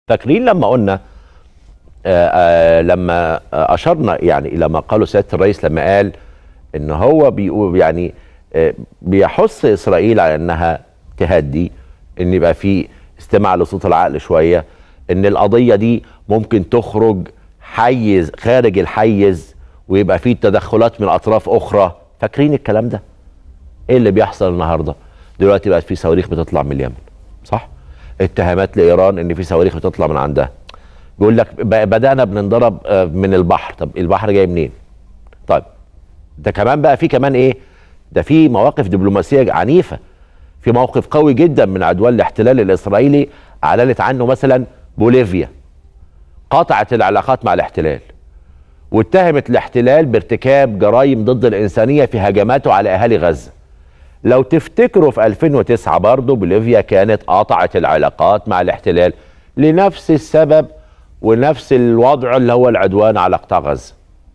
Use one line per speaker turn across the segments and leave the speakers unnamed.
فاكرين لما قلنا آآ آآ لما اشرنا يعني الى ما قاله سياده الرئيس لما قال ان هو بيقول يعني آه، بيحث اسرائيل على انها تهدي ان يبقى في استماع لصوت العقل شويه ان القضيه دي ممكن تخرج حيز خارج الحيز ويبقى في تدخلات من اطراف اخرى فاكرين الكلام ده ايه اللي بيحصل النهارده دلوقتي بقت في صواريخ بتطلع من اليمن صح اتهامات لايران ان في صواريخ بتطلع من عندها بيقول لك ب- بدانا بنضرب آه، من البحر طب البحر جاي منين طيب ده كمان بقى في كمان ايه ده في مواقف دبلوماسيه عنيفه في موقف قوي جدا من عدوان الاحتلال الاسرائيلي اعلنت عنه مثلا بوليفيا قطعت العلاقات مع الاحتلال واتهمت الاحتلال بارتكاب جرائم ضد الانسانيه في هجماته على اهالي غزه لو تفتكروا في 2009 برضه بوليفيا كانت قطعت العلاقات مع الاحتلال لنفس السبب ونفس الوضع اللي هو العدوان على قطاع غزه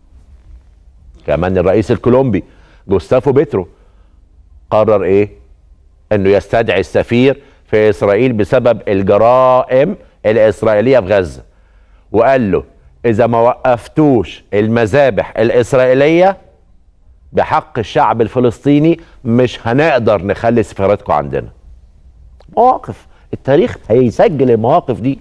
كمان الرئيس الكولومبي جوستافو بيترو قرر ايه انه يستدعي السفير في اسرائيل بسبب الجرائم الاسرائيليه في غزه وقال له اذا ما وقفتوش المذابح الاسرائيليه بحق الشعب الفلسطيني مش هنقدر نخلي سفارتكم عندنا مواقف التاريخ هيسجل المواقف دي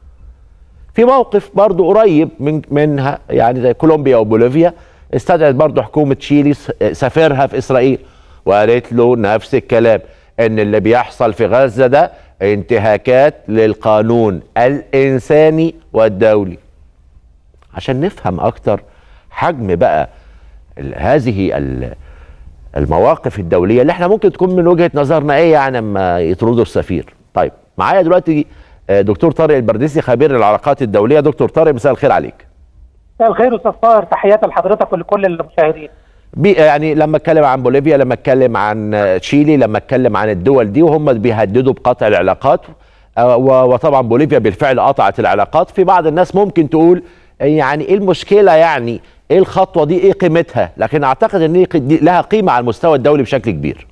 في موقف برضو قريب من منها يعني زي كولومبيا وبوليفيا استدعت برضو حكومة تشيلي س- سفيرها في إسرائيل وقالت له نفس الكلام إن اللي بيحصل في غزة ده انتهاكات للقانون الإنساني والدولي عشان نفهم أكتر حجم بقى ال- هذه ال- المواقف الدوليه اللي احنا ممكن تكون من وجهه نظرنا ايه يعني اما يطردوا السفير طيب معايا دلوقتي آه، دكتور طارق البرديسي خبير العلاقات الدوليه دكتور طارق مساء الخير عليك
مساء الخير استاذ طاهر تحياتي لحضرتك ولكل المشاهدين
بي يعني لما اتكلم عن بوليفيا لما اتكلم عن آه، تشيلي لما اتكلم عن الدول دي وهم بيهددوا بقطع العلاقات آه، و- وطبعا بوليفيا بالفعل قطعت العلاقات في بعض الناس ممكن تقول يعني ايه المشكله يعني ايه الخطوه دي ايه قيمتها لكن اعتقد ان هي دي لها قيمه على المستوى الدولي بشكل كبير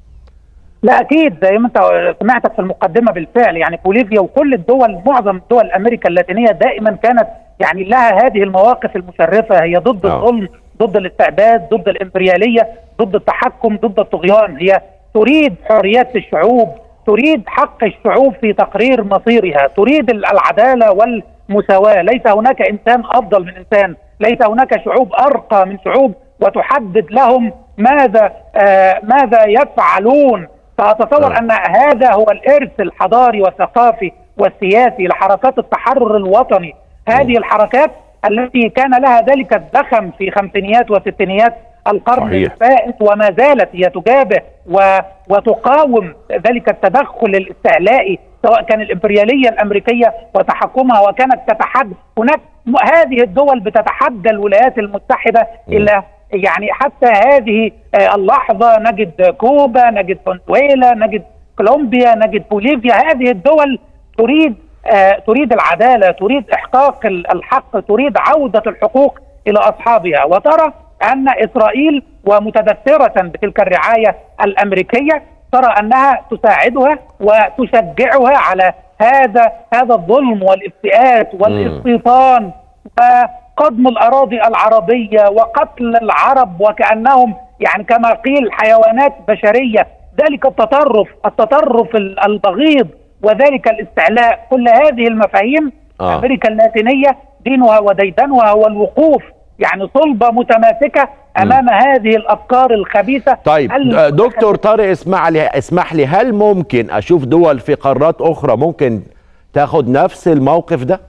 لا اكيد زي ما انت سمعتك في المقدمه بالفعل يعني بوليفيا وكل الدول معظم دول امريكا اللاتينيه دائما كانت يعني لها هذه المواقف المشرفه هي ضد
آه.
الظلم ضد الاستعباد ضد الامبرياليه ضد التحكم ضد الطغيان هي تريد حريات الشعوب تريد حق الشعوب في تقرير مصيرها تريد العداله والمساواه ليس هناك انسان افضل من انسان ليس هناك شعوب ارقى من شعوب وتحدد لهم ماذا آه ماذا يفعلون فاتصور
آه.
ان هذا هو الارث الحضاري والثقافي والسياسي لحركات التحرر الوطني هذه الحركات التي كان لها ذلك الزخم في خمسينيات وستينيات القرن
صحيح.
الفائت وما زالت هي تجابه و... وتقاوم ذلك التدخل الاستعلائي سواء كان الامبرياليه الامريكيه وتحكمها وكانت تتحدى هناك م- هذه الدول بتتحدى الولايات المتحده الى يعني حتى هذه آه، اللحظه نجد كوبا نجد فنزويلا نجد كولومبيا نجد بوليفيا هذه الدول تريد آه، تريد العداله تريد احقاق ال- الحق تريد عوده الحقوق الى اصحابها وترى ان اسرائيل ومتدثره بتلك الرعايه الامريكيه ترى انها تساعدها وتشجعها على هذا هذا الظلم والافتئات والاستيطان وقضم الاراضي العربيه وقتل العرب وكانهم يعني كما قيل حيوانات بشريه ذلك التطرف التطرف ال- البغيض وذلك الاستعلاء كل هذه المفاهيم
آه.
امريكا اللاتينيه دينها وديدنها هو الوقوف يعني صلبه متماسكه امام هذه الافكار الخبيثه
طيب
الم-
آه، دكتور طارق اسمح لي اسمح لي هل ممكن اشوف دول في قارات اخرى ممكن تاخد نفس الموقف ده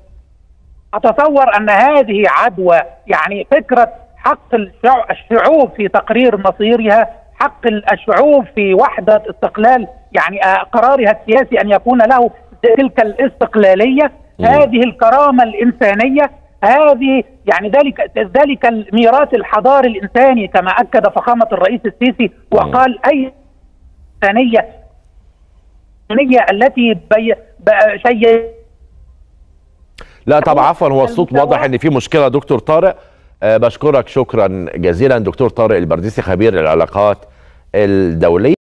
اتصور ان هذه عدوى يعني فكره حق الشع- الشعوب في تقرير مصيرها حق ال- الشعوب في وحده استقلال يعني آه، قرارها السياسي ان يكون له تلك الاستقلاليه هذه الكرامه الانسانيه هذه يعني ذلك ذلك الميراث الحضاري الانساني كما اكد فخامه الرئيس السيسي وقال اي انسانيه الإنسانية التي بي... ب- شيء
لا طب عفوا هو الصوت
المساواة.
واضح ان في مشكله دكتور طارق أه بشكرك شكرا جزيلا دكتور طارق البرديسي خبير العلاقات الدوليه